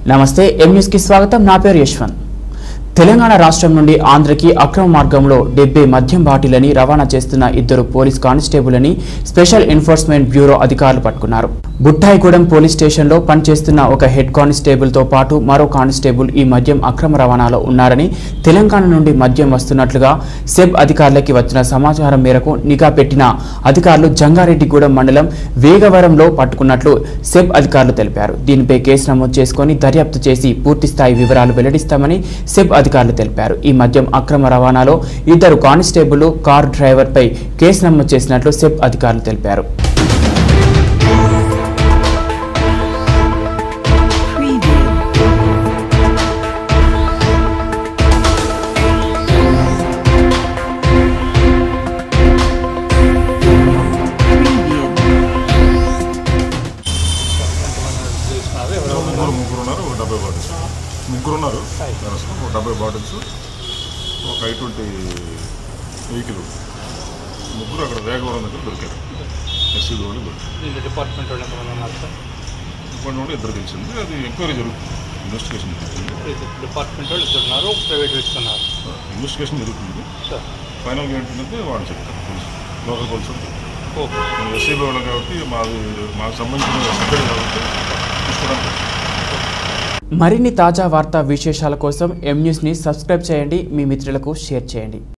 నమస్తే M news కి స్వాగతం నా పేరు యశ్వంత్ తెలంగాణ రాష్ట్రం నుండి ఆంధ్రకి అక్రమ మార్గంలో డెబ్బై మద్యం బాటిలని రవాణా చేస్తున్న ఇద్దరు పోలీస్ కానిస్టేబుల్ని స్పెషల్ ఎన్ఫోర్స్మెంట్ బ్యూరో అధికారులు పట్టుకున్నారు బుట్టాయిగూడెం పోలీస్ స్టేషన్లో పనిచేస్తున్న ఒక హెడ్ కానిస్టేబుల్ తో పాటు మరో కానిస్టేబుల్ ఈ మద్యం అక్రమ రవాణాలో ఉన్నారని తెలంగాణ నుండి మద్యం వస్తున్నట్లుగా సెబ్ అధికారులకి వచ్చిన సమాచారం మేరకు నిఘా పెట్టిన అధికారులు జంగారెడ్డిగూడెం మండలం వేగవరంలో పట్టుకున్నట్లు సెబ్ అధికారులు తెలిపారు దీనిపై కేసు నమోదు చేసుకొని దర్యాప్తు చేసి పూర్తి స్థాయి వివరాలు వెల్లడిస్తామని సెబ్ అధికారులు తెలిపారు ఈ మద్యం అక్రమ రవాణాలో ఇద్దరు కానిస్టేబుల్ కార్ డ్రైవర్ పై కేసు నమోదు చేసినట్లు సెబ్ అధికారులు తెలిపారు Preview. Preview. ముగ్గురు ముగ్గురు ఉన్నారు ఒక డెబ్బై బాటిల్స్ ముగ్గురు ఉన్నారు నర్సులు, ఒక డెబ్బై బాటిల్స్ ఒక ఐ ట్వంటీ వెహికల్ ముగ్గురు అక్కడ వేగవరం దగ్గర దొరికారు ఎస్సీ వాళ్ళు దొరికారు దీంట్లో డిపార్ట్మెంట్ వాళ్ళు ఎంతమంది ఉన్నారు సార్ ఇప్పటి నుండి ఇద్దరు తెలిసింది అది ఎంక్వైరీ జరుగుతుంది ఇన్వెస్టిగేషన్ జరుగుతుంది ఇది డిపార్ట్మెంట్ వాళ్ళు ఇద్దరు ఉన్నారు ప్రైవేట్ వ్యక్తి ఉన్నారు ఇన్వెస్టిగేషన్ జరుగుతుంది సార్ ఫైనల్గా ఏంటంటే వాళ్ళు చెప్తారు పోలీసు లోకల్ పోలీసు వాళ్ళు చెప్తారు. ఓకే మేము ఎస్సీబీ వాళ్ళం కాబట్టి మాది మాకు సంబంధించిన సెక్రటరీ కాబట్టి చూసుకోవడానికి వచ్చాం. మరిన్ని తాజా వార్తా విశేషాల కోసం ఎం న్యూస్ని సబ్స్క్రైబ్ చేయండి మీ మిత్రులకు షేర్ చేయండి